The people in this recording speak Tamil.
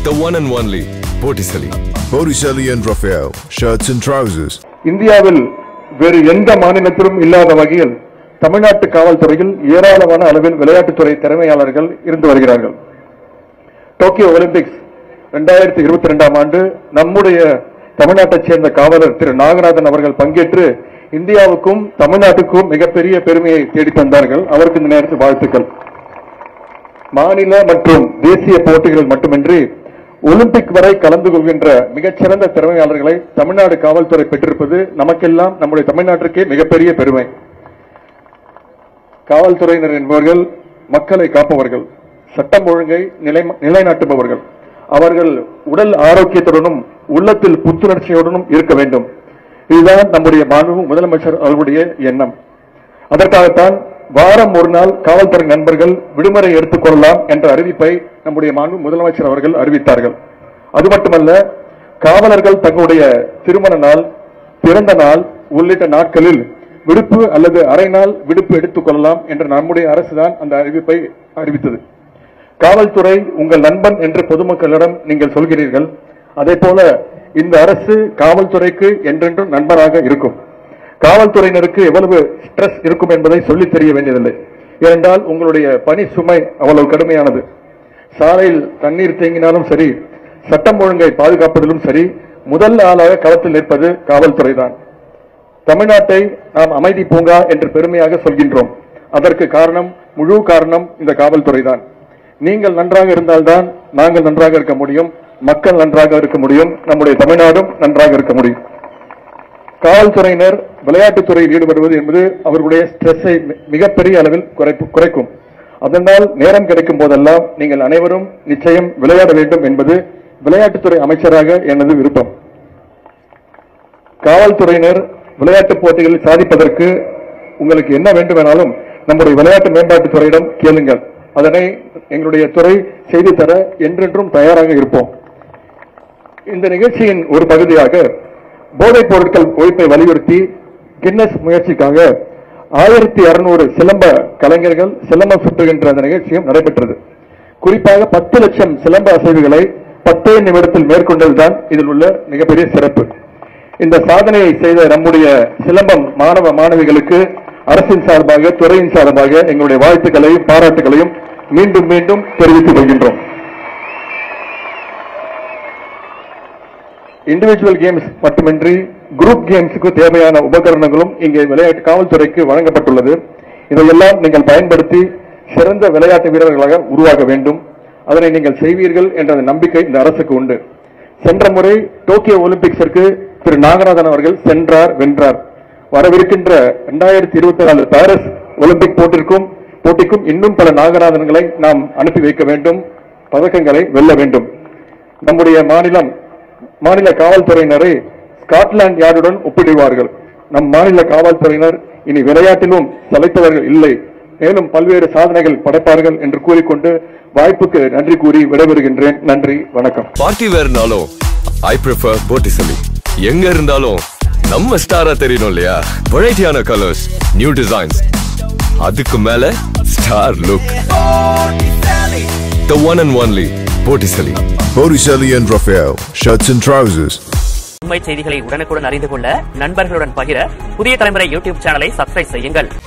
The one and only Botticelli. Botticelli and Raphael, shirts and trousers. இந்தியாவில் வேறு எந்த மாநிலத்திலும் இல்லாத வகையில் தமிழ்நாட்டு காவல்துறையில் ஏராளமான அளவில் விளையாட்டுத்துறை திறமையாளர்கள் இருந்து வருகிறார்கள் டோக்கியோ ஒலிம்பிக்ஸ் இரண்டாயிரத்தி இருபத்தி ரெண்டாம் ஆண்டு நம்முடைய தமிழ்நாட்டைச் சேர்ந்த காவலர் திரு நாகநாதன் அவர்கள் பங்கேற்று இந்தியாவுக்கும் தமிழ்நாட்டுக்கும் மிகப்பெரிய பெருமையை தேடித் தந்தார்கள் அவருக்கு இந்த நேரத்தில் வாழ்த்துக்கள் மாநில மற்றும் தேசிய போட்டிகள் மட்டுமின்றி ஒலிம்பிக் வரை கலந்து கொள்கின்ற மிகச்சிறந்த திறமையாளர்களை தமிழ்நாடு காவல்துறை பெற்றிருப்பது நமக்கெல்லாம் நம்முடைய தமிழ்நாட்டிற்கே மிகப்பெரிய பெருமை காவல்துறையினர் என்பவர்கள் மக்களை காப்பவர்கள் சட்டம் ஒழுங்கை நிலை நிலைநாட்டுபவர்கள் அவர்கள் உடல் ஆரோக்கியத்துடனும் உள்ளத்தில் புத்துணர்ச்சியுடனும் இருக்க வேண்டும் இதுதான் நம்முடைய மாண்பு முதலமைச்சர் அவர்களுடைய எண்ணம் அதற்காகத்தான் வாரம் ஒரு நாள் காவல்துறை நண்பர்கள் விடுமுறை எடுத்துக் கொள்ளலாம் என்ற அறிவிப்பை நம்முடைய மாண்பு முதலமைச்சர் அவர்கள் அறிவித்தார்கள் அது மட்டுமல்ல காவலர்கள் தங்களுடைய திருமண நாள் பிறந்த நாள் உள்ளிட்ட நாட்களில் விடுப்பு அல்லது அரை நாள் விடுப்பு எடுத்துக் கொள்ளலாம் என்ற நம்முடைய அரசுதான் அந்த அறிவிப்பை அறிவித்தது காவல்துறை உங்கள் நண்பன் என்று பொதுமக்களிடம் நீங்கள் சொல்கிறீர்கள் அதே போல இந்த அரசு காவல்துறைக்கு என்றென்றும் நண்பராக இருக்கும் காவல்துறையினருக்கு எவ்வளவு ஸ்ட்ரெஸ் இருக்கும் என்பதை சொல்லித் தெரிய வேண்டியதில்லை ஏனென்றால் உங்களுடைய பணி சுமை அவ்வளவு கடுமையானது சாலையில் தண்ணீர் தேங்கினாலும் சரி சட்டம் ஒழுங்கை பாதுகாப்பதிலும் சரி முதல் ஆளாக களத்தில் நிற்பது காவல்துறை தான் தமிழ்நாட்டை நாம் அமைதி பூங்கா என்று பெருமையாக சொல்கின்றோம் அதற்கு காரணம் முழு காரணம் இந்த காவல்துறை தான் நீங்கள் நன்றாக இருந்தால்தான் நாங்கள் நன்றாக இருக்க முடியும் மக்கள் நன்றாக இருக்க முடியும் நம்முடைய தமிழ்நாடும் நன்றாக இருக்க முடியும் காவல்துறையினர் விளையாட்டுத் ஈடுபடுவது என்பது அவர்களுடைய ஸ்ட்ரெஸ்ஸை மிகப்பெரிய அளவில் குறைப்பு- குறைக்கும் அதனால் நேரம் கிடைக்கும் போதெல்லாம் நீங்கள் அனைவரும் நிச்சயம் விளையாட வேண்டும் என்பது விளையாட்டுத்துறை அமைச்சராக எனது விருப்பம் காவல்துறையினர் விளையாட்டுப் போட்டிகளில் சாதிப்பதற்கு உங்களுக்கு என்ன வேண்டுமானாலும் நம்முடைய விளையாட்டு மேம்பாட்டுத் துறையிடம் கேளுங்கள் அதனை எங்களுடைய துறை செய்து தர என்றென்றும் தயாராக இருப்போம் இந்த நிகழ்ச்சியின் ஒரு பகுதியாக போதைப் பொருட்கள் ஒழிப்பை வலியுறுத்தி கின்னஸ் முயற்சிக்காக ஆயிரத்தி அறுநூறு சிலம்ப கலைஞர்கள் சிலம்பம் சுற்றுகின்ற அந்த நிகழ்ச்சியும் நடைபெற்றது குறிப்பாக பத்து லட்சம் சிலம்ப அசைவுகளை பத்தே நிமிடத்தில் மேற்கொண்டதுதான் இதில் உள்ள மிகப்பெரிய சிறப்பு இந்த சாதனையை செய்த நம்முடைய சிலம்பம் மாணவ மாணவிகளுக்கு அரசின் சார்பாக துறையின் சார்பாக எங்களுடைய வாழ்த்துக்களையும் பாராட்டுகளையும் மீண்டும் மீண்டும் தெரிவித்துக் கொள்கின்றோம் இண்டிவிஜுவல் கேம்ஸ் மட்டுமின்றி குரூப் கேம்ஸுக்கு தேவையான உபகரணங்களும் இங்கே விளையாட்டு காவல்துறைக்கு வழங்கப்பட்டுள்ளது இதையெல்லாம் நீங்கள் பயன்படுத்தி சிறந்த விளையாட்டு வீரர்களாக உருவாக வேண்டும் அதனை நீங்கள் செய்வீர்கள் என்ற நம்பிக்கை இந்த அரசுக்கு உண்டு சென்ற முறை டோக்கியோ ஒலிம்பிக்ஸிற்கு திரு நாகநாதன் அவர்கள் சென்றார் வென்றார் வரவிருக்கின்ற இரண்டாயிரத்தி இருபத்தி நாலு பாரிஸ் ஒலிம்பிக் போட்டிற்கும் போட்டிக்கும் இன்னும் பல நாகநாதன்களை நாம் அனுப்பி வைக்க வேண்டும் பதக்கங்களை வெல்ல வேண்டும் நம்முடைய மாநிலம் மாநில காவல்துறையினரை ஸ்காட்லாந்து யார்டுடன் ஒப்பிடுவார்கள் நம் மாநில காவல்துறையினர் இனி விளையாட்டிலும் சளைத்தவர்கள் இல்லை மேலும் பல்வேறு சாதனைகள் படைப்பார்கள் என்று கூறிக்கொண்டு வாய்ப்புக்கு நன்றி கூறி விடைபெறுகின்றேன் நன்றி வணக்கம் பார்ட்டி வேர்னாலும் ஐ ப்ரிஃபர் Botticelli. எங்க இருந்தாலும் நம்ம ஸ்டாரா தெரியணும் இல்லையா வெரைட்டியான கலர்ஸ் நியூ டிசைன்ஸ் அதுக்கு மேல star look The one and only Botticelli. Botticelli and Raphael, shirts and trousers. உண்மை செய்திகளை உடனுக்குடன் அறிந்து கொள்ள நண்பர்களுடன் பகிர புதிய தலைமுறை யூடியூப் சேனலை சப்ஸ்கிரைப் செய்யுங்கள்